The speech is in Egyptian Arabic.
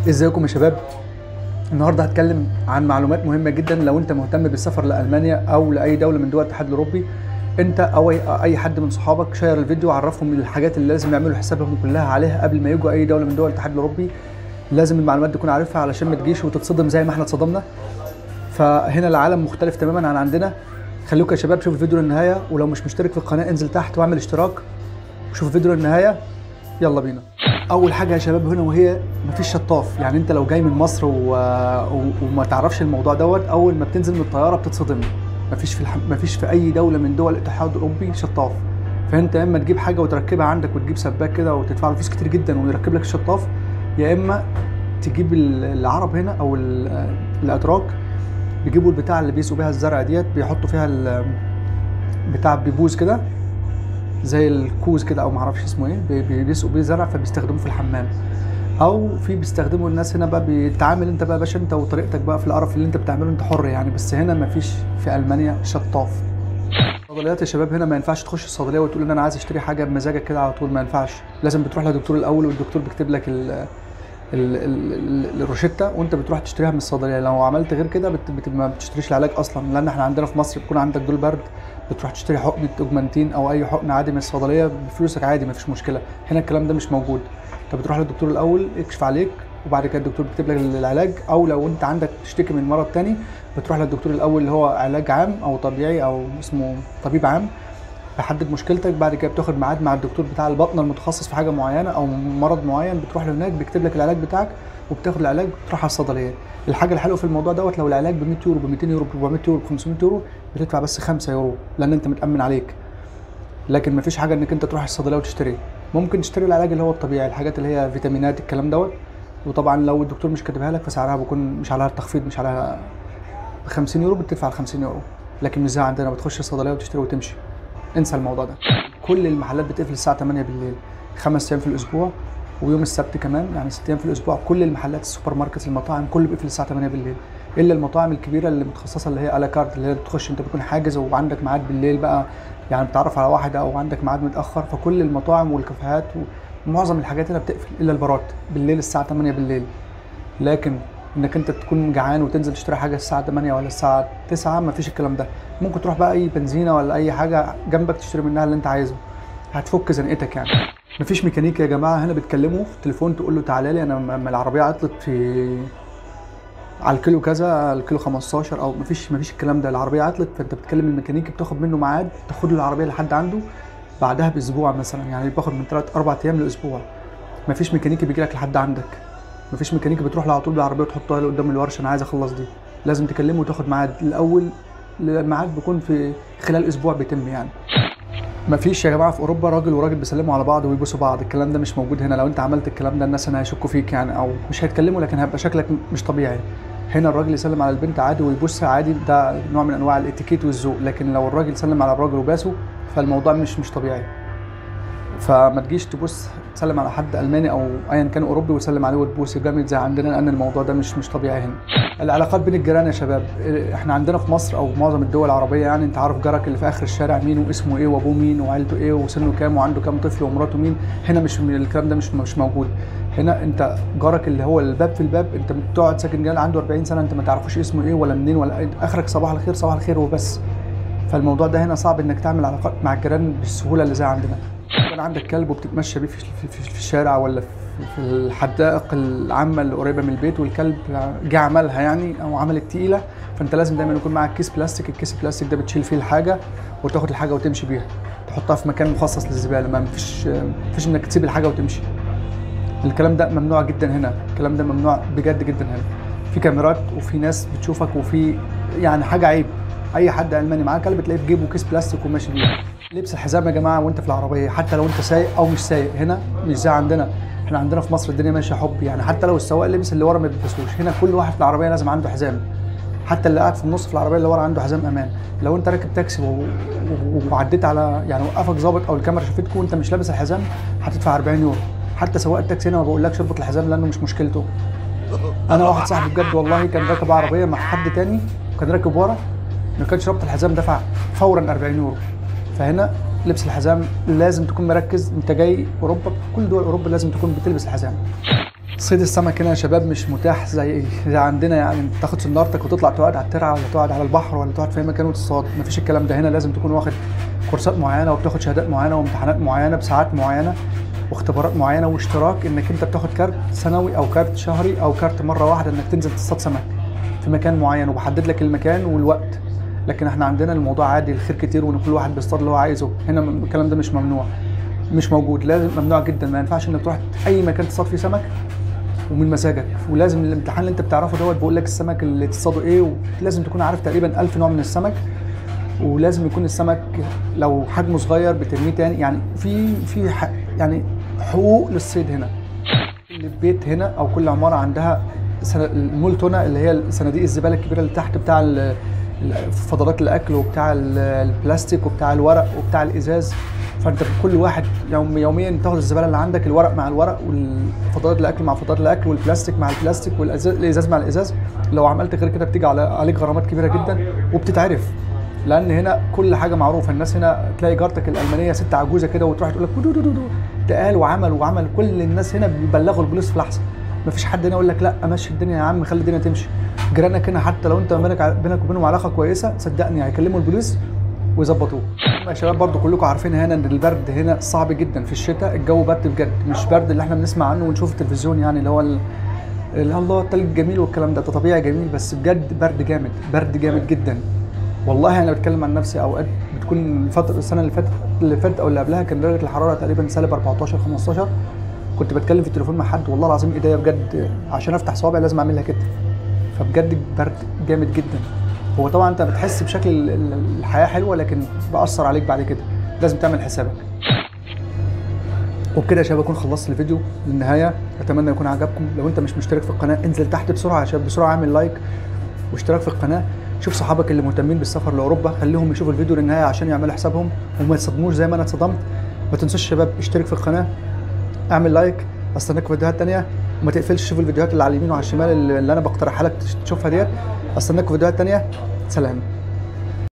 ازيكم يا شباب النهارده هتكلم عن معلومات مهمه جدا لو انت مهتم بالسفر لالمانيا او لاي دوله من دول الاتحاد الاوروبي انت او اي أي حد من صحابك شير الفيديو عرفهم الحاجات اللي لازم يعملوا حسابهم كلها عليها قبل ما يجوا اي دوله من دول الاتحاد الاوروبي لازم المعلومات دي تكون عارفها علشان ما تجيش وتتصدم زي ما احنا اتصدمنا فهنا العالم مختلف تماما عن عندنا خلوكم يا شباب شوفوا الفيديو للنهايه ولو مش مشترك في القناه انزل تحت واعمل اشتراك وشوف الفيديو للنهايه يلا بينا اول حاجه يا شباب هنا وهي مفيش شطاف يعني انت لو جاي من مصر و... و... وما تعرفش الموضوع دوت اول ما بتنزل من الطياره بتتصدم مفيش في الح... مفيش في اي دوله من دول الاتحاد الاوروبي شطاف فانت يا اما تجيب حاجه وتركبها عندك وتجيب سباك كده وتدفع له فلوس كتير جدا ويركب لك الشطاف يا اما تجيب ال- العرب هنا او ال- الاتراك بيجيبوا البتاع اللي بيسقوا بيها الزرع ديت بيحطوا فيها ال- بتاع بيبوز كده زي الكوز كده او معرفش اسمه ايه بي- بي- بيسقوا بيه زرع فبيستخدموه في الحمام او في بيستخدموا الناس هنا بقى بيتعامل انت بقى يا باشا انت وطريقتك بقى في القرف اللي انت بتعمله انت حر يعني بس هنا مفيش في المانيا شطاف الصيدليات يا شباب هنا ما ينفعش تخش الصيدليه وتقول ان انا عايز اشتري حاجه بمزاجك كده على طول ما ينفعش لازم بتروح لدكتور الاول والدكتور بيكتب لك ال ال- ال- ال- الروشته وانت بتروح تشتريها من الصيدليه لو عملت غير كده بت بت ما بتشتريش العلاج اصلا لان احنا عندنا في مصر بيكون عندك دول برد بتروح تشتري حقنه اوجمانتين او اي حقن عادي من الصيدليه بفلوسك عادي ما فيش مشكله هنا الكلام ده مش موجود انت بتروح للدكتور الاول يكشف عليك وبعد كده الدكتور بيكتب لك العلاج او لو انت عندك تشتكي من مرض تاني بتروح للدكتور الاول اللي هو علاج عام او طبيعي او اسمه طبيب عام بيحدد مشكلتك بعد كده بتاخد ميعاد مع الدكتور بتاع البطنه المتخصص في حاجه معينه او مرض معين بتروح له هناك بيكتب لك العلاج بتاعك وبتاخد العلاج بتروح على الصيدليه الحاجه الحلوه في الموضوع دوت لو العلاج ب 100 يورو ب 200 يورو ب 400 يورو ب 500 يورو بتدفع بس 5 يورو لان انت متامن عليك لكن مفيش حاجه انك انت تروح الصيدليه وتشتري ممكن تشتري العلاج اللي هو الطبيعي الحاجات اللي هي فيتامينات الكلام دوت وطبعا لو الدكتور مش كاتبها لك فسعرها بيكون مش عليها التخفيض مش عليها ب 50 يورو بتدفع ال 50 يورو لكن مش زي عندنا بتخش الصيدليه وتشتري وتمشي انسى الموضوع ده كل المحلات بتقفل الساعه 8 بالليل خمس ايام في الاسبوع ويوم السبت كمان يعني ست ايام في الاسبوع كل المحلات السوبر ماركت المطاعم كله بيقفل الساعه 8 بالليل الا المطاعم الكبيره اللي متخصصه اللي هي الا كارت اللي هي بتخش انت بتكون حاجز وعندك ميعاد بالليل بقى يعني بتعرف على واحده او عندك ميعاد متاخر فكل المطاعم والكافيهات ومعظم الحاجات هنا بتقفل الا البارات بالليل الساعه 8 بالليل لكن انك انت تكون جعان وتنزل تشتري حاجه الساعه 8 ولا الساعه 9 مفيش الكلام ده ممكن تروح بقى اي بنزينه ولا اي حاجه جنبك تشتري منها اللي انت عايزه هتفك زنقتك يعني مفيش ميكانيكي يا جماعه هنا بتكلمه في التليفون تقول له تعالى لي انا لما العربيه عطلت في على الكيلو كذا الكيلو 15 او مفيش مفيش الكلام ده العربيه عطلت فانت بتكلم الميكانيكي بتاخد منه ميعاد تاخد له العربيه لحد عنده بعدها باسبوع مثلا يعني باخد من 3 4 ايام لاسبوع مفيش ميكانيكي بيجي لك لحد عندك مفيش ميكانيكي بتروح له على طول بالعربيه وتحطها له قدام الورشه انا عايز اخلص دي لازم تكلمه وتاخد ميعاد الاول الميعاد بيكون في خلال اسبوع بيتم يعني مفيش يا جماعه في اوروبا راجل وراجل بيسلموا على بعض ويبوسوا بعض الكلام ده مش موجود هنا لو انت عملت الكلام ده الناس هنا هيشكوا فيك يعني او مش هيتكلموا لكن هيبقى شكلك مش طبيعي هنا الراجل يسلم على البنت عادي ويبوسها عادي ده نوع من انواع الاتيكيت والذوق لكن لو الراجل سلم على الراجل وباسه فالموضوع مش مش طبيعي فما تجيش تبص تسلم على حد الماني او ايا كان اوروبي وتسلم عليه وتبوس جامد زي عندنا لان الموضوع ده مش مش طبيعي هنا العلاقات بين الجيران يا شباب احنا عندنا في مصر او معظم الدول العربيه يعني انت عارف جارك اللي في اخر الشارع مين واسمه ايه وابوه مين وعيلته ايه وسنه كام وعنده كام طفل ومراته مين هنا مش الكلام ده مش مش موجود هنا انت جارك اللي هو الباب في الباب انت بتقعد ساكن جنب عنده 40 سنه انت ما تعرفوش اسمه ايه ولا منين ولا إيه. اخرك صباح الخير صباح الخير وبس فالموضوع ده هنا صعب انك تعمل علاقات مع الجيران بالسهوله اللي زي عندنا كان عندك كلب وبتتمشى بيه في, في, في, في الشارع ولا في, في الحدائق العامه اللي قريبه من البيت والكلب جه عملها يعني او عملت تقيله فانت لازم دايما يكون معاك كيس بلاستيك الكيس البلاستيك ده بتشيل فيه الحاجه وتاخد الحاجه وتمشي بيها تحطها في مكان مخصص للزباله ما فيش فيش انك تسيب الحاجه وتمشي الكلام ده ممنوع جدا هنا الكلام ده ممنوع بجد جدا هنا في كاميرات وفي ناس بتشوفك وفي يعني حاجه عيب اي حد الماني معاه كلب تلاقيه في جيبه كيس بلاستيك وماشي بيه لبس الحزام يا جماعه وانت في العربيه حتى لو انت سايق او مش سايق هنا مش زي عندنا احنا عندنا في مصر الدنيا ماشيه حب يعني حتى لو السواق لبس اللي ورا ما بيلبسوش هنا كل واحد في العربيه لازم عنده حزام حتى اللي قاعد في النص في العربيه اللي ورا عنده حزام امان لو انت راكب تاكسي و... و... وعديت على يعني وقفك ظابط او الكاميرا شافتك وانت مش لابس الحزام هتدفع 40 يورو حتى سواق التاكسي هنا ما بقولكش اربط الحزام لانه مش مشكلته انا واحد صاحبي بجد والله كان راكب عربيه مع حد تاني وكان راكب ورا ما كانش رابط الحزام دفع فورا 40 يورو فهنا لبس الحزام لازم تكون مركز انت جاي اوروبا كل دول اوروبا لازم تكون بتلبس الحزام صيد السمك هنا يا شباب مش متاح زي زي عندنا يعني انت تاخد سنارتك وتطلع تقعد على الترعه ولا تقعد على البحر ولا تقعد في اي مكان وتصطاد مفيش الكلام ده هنا لازم تكون واخد كورسات معينه وبتاخد شهادات معينه وامتحانات معينه بساعات معينه واختبارات معينه واشتراك انك انت بتاخد كارت سنوي او كارت شهري او كارت مره واحده انك تنزل تصطاد سمك في مكان معين وبحدد لك المكان والوقت لكن احنا عندنا الموضوع عادي الخير كتير وان كل واحد بيصطاد اللي هو عايزه هنا الكلام ده مش ممنوع مش موجود لازم ممنوع جدا ما ينفعش انك تروح اي مكان تصطاد فيه سمك ومن مزاجك ولازم الامتحان اللي انت بتعرفه دوت بيقول لك السمك اللي تصطاده ايه ولازم تكون عارف تقريبا ألف نوع من السمك ولازم يكون السمك لو حجمه صغير بترميه تاني يعني في في ح- يعني حقوق للصيد هنا كل بيت هنا او كل عماره عندها سن- المولتونه اللي هي صناديق الزباله الكبيره اللي تحت بتاع ال- ال- فضلات الاكل وبتاع ال- البلاستيك وبتاع الورق وبتاع الازاز فانت كل واحد يوم يوميا تاخد الزباله اللي عندك الورق مع الورق والفضلات الاكل مع فضلات الاكل والبلاستيك مع البلاستيك والازاز مع الازاز لو عملت غير كده بتيجي على عليك غرامات كبيره جدا وبتتعرف لان هنا كل حاجه معروفه الناس هنا تلاقي جارتك الالمانيه ست عجوزه كده وتروح تقول لك دو دو دو دو ده قال وعمل وعمل كل الناس هنا بيبلغوا البوليس في لحظه مفيش حد هنا يقول لك لا مشي الدنيا يا عم خلي الدنيا تمشي جيرانك هنا حتى لو انت بينك بينك وبينهم علاقه كويسه صدقني هيكلموا البوليس ويظبطوه يا شباب برضو كلكم عارفين هنا ان البرد هنا صعب جدا في الشتاء الجو برد بجد مش برد اللي احنا بنسمع عنه ونشوف في التلفزيون يعني اللي هو ال- اللي الله التلج جميل والكلام ده ده طبيعي جميل بس بجد برد جامد برد جامد جدا والله انا بتكلم عن نفسي اوقات بتكون الفتره السنه اللي فاتت اللي فاتت او اللي قبلها كان درجه الحراره تقريبا سالب 14 15 كنت بتكلم في التليفون مع حد والله العظيم ايديا بجد عشان افتح صوابعي لازم اعملها كده فبجد برد جامد جدا هو طبعا انت بتحس بشكل ال- ال- الحياه حلوه لكن بأثر عليك بعد كده لازم تعمل حسابك وبكده يا شباب اكون خلصت الفيديو للنهايه اتمنى يكون عجبكم لو انت مش مشترك في القناه انزل تحت بسرعه يا شباب بسرعه اعمل لايك واشتراك في القناه شوف صحابك اللي مهتمين بالسفر لاوروبا خليهم يشوفوا الفيديو للنهايه عشان يعملوا حسابهم وما يتصدموش زي ما انا اتصدمت ما تنسوش يا شباب اشترك في القناه اعمل لايك استناك في فيديوهات تانية وما تقفلش شوف الفيديوهات اللي على اليمين وعلى الشمال اللي اللي انا بقترحها لك تشوفها ديت استناك في فيديوهات تانية سلام